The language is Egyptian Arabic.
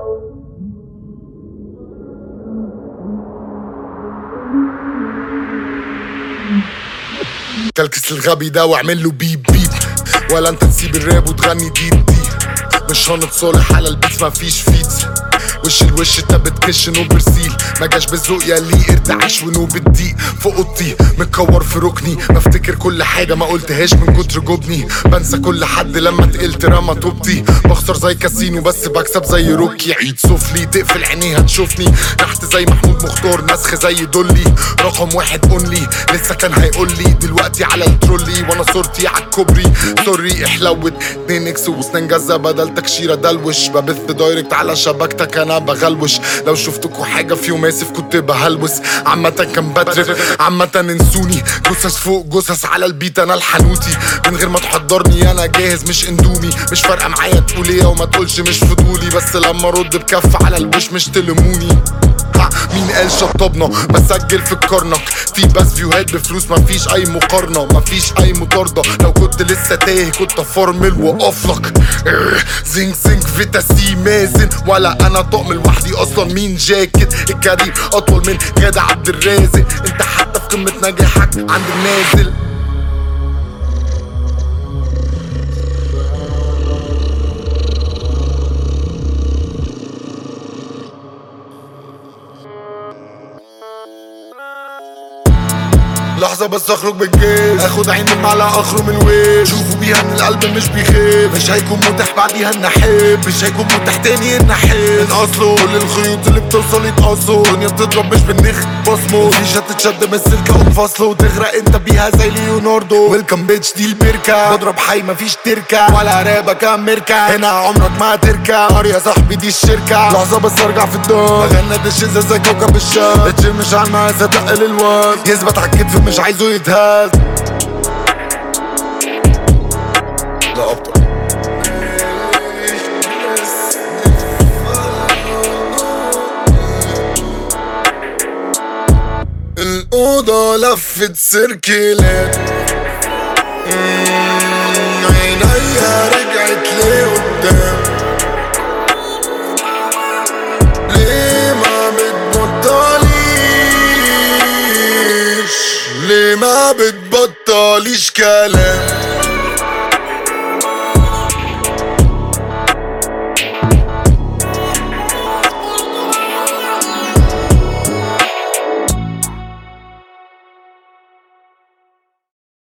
كلكس الغبي ده واعمل له بيب بيب ولا انت تسيب الراب وتغني ديب دي مش هنتصالح على البيت مفيش فيت وش الوش انت بتكش نو برسيل ما جاش بالذوق يا لي ارتعاش ونوب الضيق في اوضتي متكور في ركني بفتكر كل حاجه ما قلتهاش من كتر جبني بنسى كل حد لما تقلت رمى توبتي بخسر زي كاسينو بس بكسب زي روكي عيد سفلي تقفل عينيها تشوفني تحت زي محمود مختار نسخ زي دولي رقم واحد اونلي لسه كان هيقول لي دلوقتي على الترولي وانا صورتي على الكوبري سوري احلوت 2 اكس وسنان جزة بدل تكشيرة دلوش ببث دايركت على شبكتك انا بغلوش لو شفتكوا حاجة في يوم اسف كنت بهلوس عامة كان بترف عامة انسوني جثث فوق جثث على البيت انا الحنوتي من غير ما تحضرني انا جاهز مش اندومي مش فارقة معايا تقول ايه وما تقولش مش فضولي بس لما ارد بكف على الوش مش تلموني ها، مين قال شطبنا بسجل في الكرنك في بس فيوهات بفلوس مفيش اي مقارنه مفيش اي مطارده لو كنت لسه تايه كنت افرمل واقفلك زنك زنك فيتاسي مازن ولا انا طقم لوحدي اصلا مين جاكيت الكارير اطول من غادة عبد الرازق انت حتى في قمه نجاحك عند النازل لحظة بس اخرج من الجيش اخد عين المعلقة اخرج من ويش شوفوا بيها ان القلب مش بيخيب مش هيكون متاح بعديها ان احب مش هيكون متاح تاني ان احب من اصله كل الخيوط اللي بتوصل يتقصوا الدنيا بتضرب مش بالنخ بصمه مفيش هتتشد من السلكة وتفصله وتغرق انت بيها زي ليوناردو ويلكم بيتش دي البركة بضرب حي مفيش تركة ولا رابك امريكا هنا عمرك ما هتركع نار يا صاحبي دي الشركة لحظة بس ارجع في الدار بغنى الشيزة زي كوكب الشام الجيم مش على المقاس اتقل الوزن يثبت على الكتف مش عايزه يتهز لا ابطل الأوضة لفت سيركلات مم، عينيا رجعت لقدام ليه ما بتبطليش ليه ما بتبطليش كلام